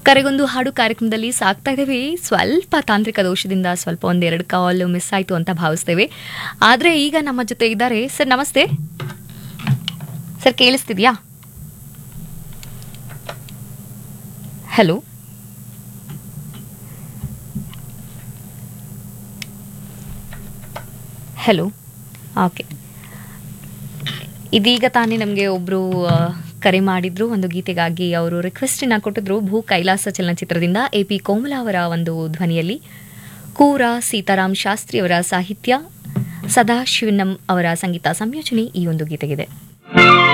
ಕರೆಗೊಂದು ಹಾಡು ಕಾರ್ಯಕ್ರಮದಲ್ಲಿ ಸಾಕ್ತಾ ಇದ್ದೇವೆ ಸ್ವಲ್ಪ ತಾಂತ್ರಿಕ ದೋಷದಿಂದ ಸ್ವಲ್ಪ ಒಂದೆರಡು ಕಾಲ್ ಮಿಸ್ ಆಯಿತು ಅಂತ ಭಾವಿಸ್ತೇವೆ ಆದರೆ ಈಗ ನಮ್ಮ ಜೊತೆ ಇದ್ದಾರೆ ಸರ್ ನಮಸ್ತೆ ಸರ್ ಕೇಳಿಸ್ತಿದ್ಯಾ ಹಲೋ ಹಲೋ ಓಕೆ ಇದೀಗ ತಾನೇ ನಮಗೆ ಒಬ್ಬರು ಕರೆ ಮಾಡಿದ್ರು ಒಂದು ಗೀತೆಗಾಗಿ ಅವರು ರಿಕ್ವೆಸ್ಟನ್ನ ಕೊಟ್ಟಿದ್ರು ಭೂ ಕೈಲಾಸ ಚಲನಚಿತ್ರದಿಂದ ಎ ಪಿ ಕೋಮಲ ಅವರ ಒಂದು ಧ್ವನಿಯಲ್ಲಿ ಕೂರ ಸೀತಾರಾಮ್ ಶಾಸ್ತ್ರಿ ಅವರ ಸಾಹಿತ್ಯ ಸದಾಶಿವನಂ ಅವರ ಸಂಗೀತ ಸಂಯೋಜನೆ ಈ ಒಂದು ಗೀತೆಗಿದೆ